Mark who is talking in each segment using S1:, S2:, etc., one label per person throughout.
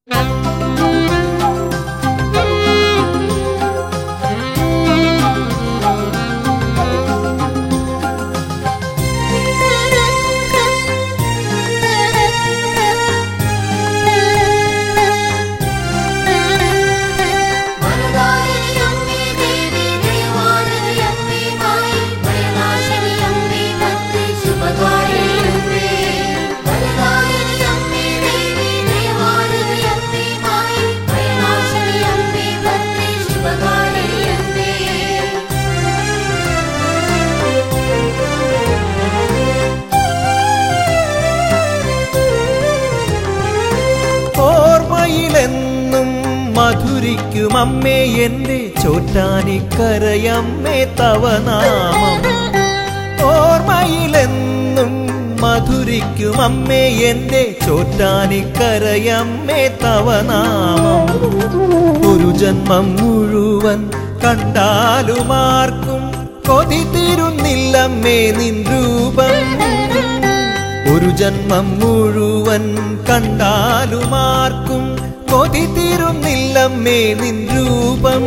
S1: വരദായിനി അമ്മേ ദേവി ദയവാനിധി അമ്മേ മായി ഭയനാശിനി അമ്മേ ഭക്തി ശുഭകാരിണി അമ്മേ വരദായിനി അമ്മേ ദേവി ദയവാനിധി അമ്മേ മായി ഭയനാശിനി അമ്മേ ഭക്തി ശുഭകാരിണി അമ്മേ
S2: ഓർമ്മയിലെന്നും മധുരിക്കും അമ്മേ എന്റെ ചോറ്റാനിക്കരയമ്മേ തവ നാമം ഓർമ്മയിലെന്നും മധുരിക്കും അമ്മേ എന്റെ ചോറ്റാനിക്കരയമ്മേ തവ നാമം ഒരു ജന്മം മുഴുവൻ കണ്ടാലുമാർക്കും കൊതി തീരുന്നില്ലമ്മേ നിൻ രൂപം ഒരു ജന്മം മുഴുവൻ കണ്ടാലുമാർക്കും കൊതി തീരുന്നില്ലമ്മേ നിൻ രൂപം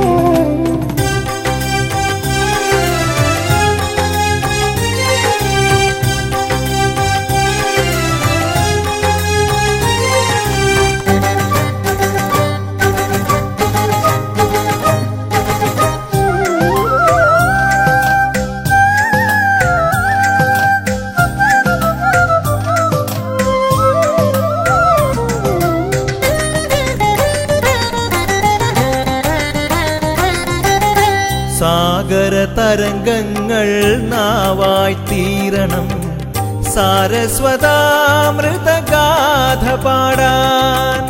S2: സാഗര തരംഗങ്ങൾ നാവായി തീരണം സാരസ്വതാമൃതഗാഥ പാടാൻ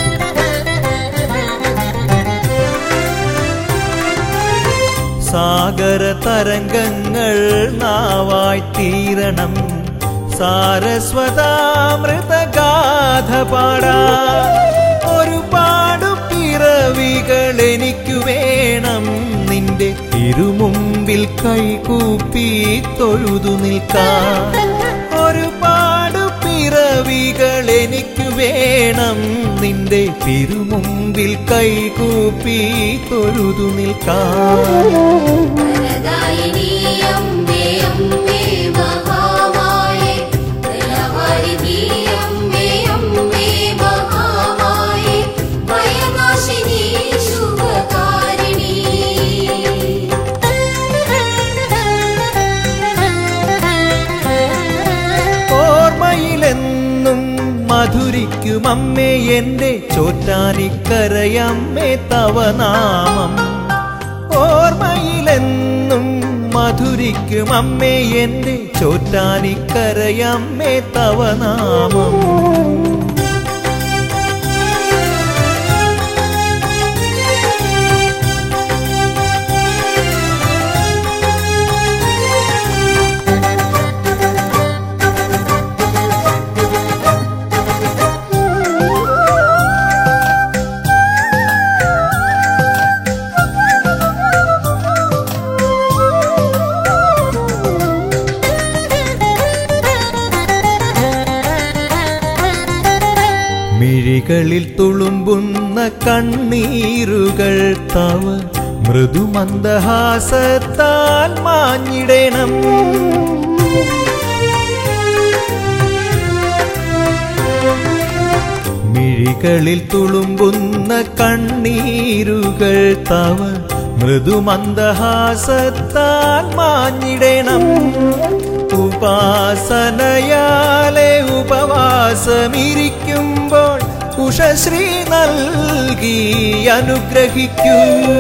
S2: സാഗര തരംഗങ്ങൾ നാവായി തീരണം സാരസ്വതാമൃതഗാഥ പാടാൻ ഒരുപാടു പിറവികൾ എനിക്കു വേണം നിന്റെ തിരുമുമ്പിൽ കൈകൂപ്പി തൊഴുതു നിൽക്കാൻ ഒരുപാടു പിറവികൾ എനിക്കു വേണം നിന്റെ തിരുമുമ്പിൽ കൈകൂപ്പി തൊഴുതു നിൽക്കാൻ
S1: വരദായിനി അമ്മേ അമ്മേ മഹാമായേ ദയവാരിധി അമ്മേ അമ്മേ മഹാമായേ ഭയനാശിനി ശുഭകാരിണി
S2: ഓർമ്മയിലെന്നും മധുരിക്കും അമ്മേ എന്റെ ചോറ്റാനിക്കരയമ്മേ തവ നാമം ഓർമ്മയിലെന്നും മധുരിക്കും അമ്മേ എന്റെ ചോറ്റാനിക്കരയമ്മേ തവ നാമം മിഴികളിൽ തുളുമ്പുന്ന കണ്ണീരുകൾ തവ മൃദുമന്ദഹാസത്താൽ മാഞ്ഞിടണം മിഴികളിൽ തുളുമ്പുന്ന കണ്ണീരുകൾ തവ മൃദുമന്ദഹാസത്താൽ മാഞ്ഞിടണം ഉപാസനയാലെ ഉപവാസമിരിക്കുമ്പോൾ ഉഷശ്രീ നൽകി അനുഗ്രഹിക്കൂ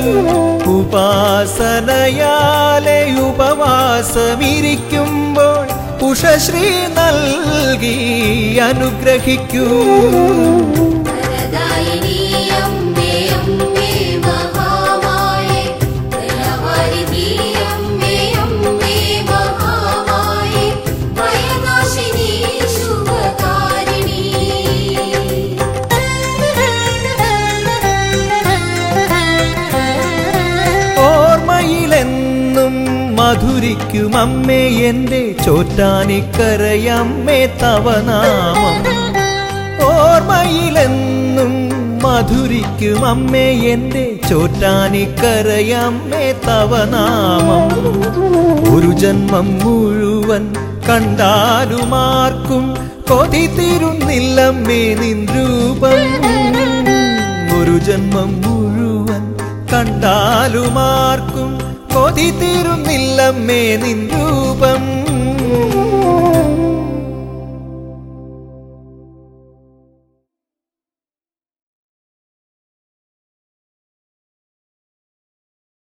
S2: ഉപാസനയാലെ ഉപവാസമിരിക്കുമ്പോൾ ഉഷശ്രീ നൽകി അനുഗ്രഹിക്കൂ
S1: വരദായിനി അമ്മേ അമ്മേ മഹാമായേ ദയവാരിധി അമ്മേ അമ്മേ മഹാമായേ ഭയനാശിനി ശുഭകാരിണി
S2: ഓർമ്മയിലെന്നും മധുരിക്കും അമ്മേ എന്റെ ചോറ്റാനിക്കരയമ്മേ തവ നാമം ഓർമ്മയിലെന്നും മധുരിക്കും അമ്മേ എന്റെ ചോറ്റാനിക്കരയമ്മേ തവ നാമം ഒരു ജന്മം മുഴുവൻ കണ്ടാലുമാർക്കും കൊതി തീരുന്നില്ലമ്മേ നിൻ രൂപം ഒരു ജന്മം മുഴുവൻ കണ്ടാലുമാർക്കും കൊതി തീരുന്നില്ലമ്മേ നിൻ രൂപം